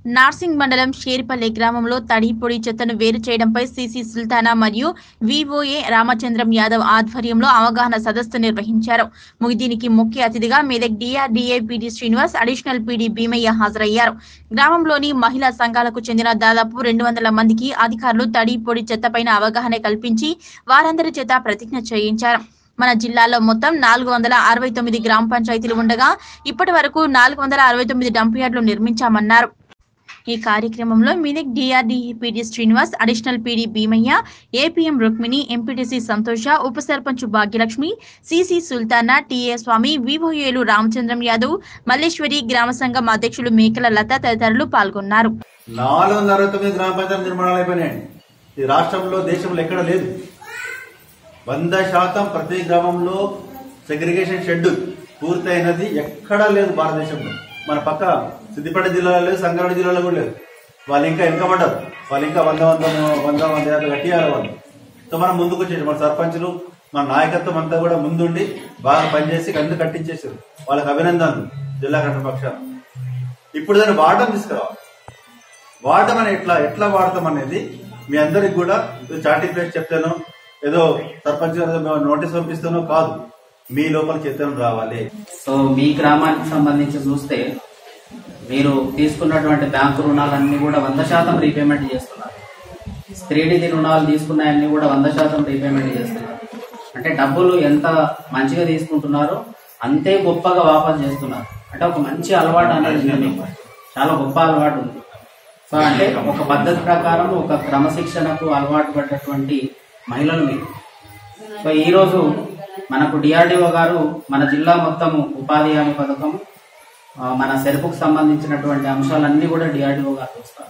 నార్సింగ్ మండలం షేర్పల్లి గ్రామంలో తడి పొడి చెత్తను వేరు చేయడంపై సిసి సుల్తానా మరియు వివోఏ రామచంద్రం యాదవ్ ఆధ్వర్యంలో అవగాహన సదస్సు నిర్వహించారు ము- దీనికి ముఖ్య అతిథిగా Medak DRDA PD Srinivas additional PD Bhimaiah హాజరయ్యారు గ్రామంలోని మహిళా సంఘాలకు చెందిన దాదాపు రెండు వందల మందికి అధికారులు తడి పొడి చెత్తపైన అవగాహన కల్పించి వారందరి చేత ప్రతిజ్ఞ చేయించారు మన జిల్లాలో మొత్తం నాలుగు వందల అరవై తొమ్మిది గ్రామ పంచాయతీలు ఉండగా ఇప్పటి వరకు నాలుగు వందల అరవై తొమ్మిది డంప్ యార్డులు నిర్మించామన్నారు ఈ కార్యక్రమంలో మినిక్ DRDE PD Srinivas additional PD Bhimaiah APM Rukmini MPTC Santosha ఉప సర్పంచ్ భాగ్యలక్ష్మి సిసి సుల్తానా టిఏ స్వామి వివోఏలు రామచంద్రం యాదవ్ మల్లేశ్వరి గ్రామ సంఘం అధ్యక్షులు మేకల లత తదితరులు పాల్గొన్నారు నాలుగు వందల అరవై తొమ్మిది గ్రామ పంచాయతీ నిర్మాణాలు అయిపోయినాయండి ఈ రాష్ట్రంలో దేశంలో ఎక్కడ లేదు వంద శాతం ప్రతి గ్రామంలో సెగ్రిగేషన్ షెడ్యూల్ పూర్తయినది ఎక్కడా లేదు భారతదేశంలో మన పక్క సిద్దిపేట జిల్లాలో లేదు సంగారెడ్డి జిల్లాలో కూడా లేదు వాళ్ళు ఇంకా వెనకబడ్డారు వాళ్ళు ఇంకా వంద వంద వంద వంద యాభై కట్టియాలి వాళ్ళు సో మనం ముందుకు వచ్చేసి మన సర్పంచులు మన నాయకత్వం అంతా కూడా ముందుండి బాగా పనిచేసి అన్ని కట్టించేసారు వాళ్ళకి అభినందనలు జిల్లా కమిటీ పక్షాన ఇప్పుడు దాన్ని వాడటం తీసుకురావాలి వాడటం అని ఎట్లా ఎట్లా వాడతాం అనేది మీ అందరికి కూడా ఇది చాటి పేరు చెప్తాను ఏదో సర్పంచ్ గారు ఏదో నోటీస్ పంపిస్తానో కాదు మీ లోపల చెప్తాను రావాలి సో మీ గ్రామానికి సంబంధించి చూస్తే మీరు తీసుకున్నటువంటి బ్యాంకు రుణాలన్నీ కూడా వంద శాతం రీపేమెంట్ చేస్తున్నారు క్రెడిట్ రుణాలు తీసుకున్నాయన్నీ కూడా వంద శాతం రీపేమెంట్ చేస్తున్నారు అంటే డబ్బులు ఎంత మంచిగా తీసుకుంటున్నారో అంతే గొప్పగా వాపస్ చేస్తున్నారు అంటే ఒక మంచి అలవాటు అనేది ఉంది మీకు చాలా గొప్ప అలవాటు ఉంది సో అంటే ఒక పద్ధతి ప్రకారం ఒక క్రమశిక్షణకు అలవాటు పడ్డటువంటి మహిళలు మీరు సో ఈ రోజు మనకు డిఆర్డిఓ గారు మన జిల్లా మొత్తం ఉపాధి హామీ పథకం ఆ, మన సెరుపుకు సంబంధించినటువంటి అంశాలన్నీ కూడా డిఆర్డిఓ గారు చూస్తారు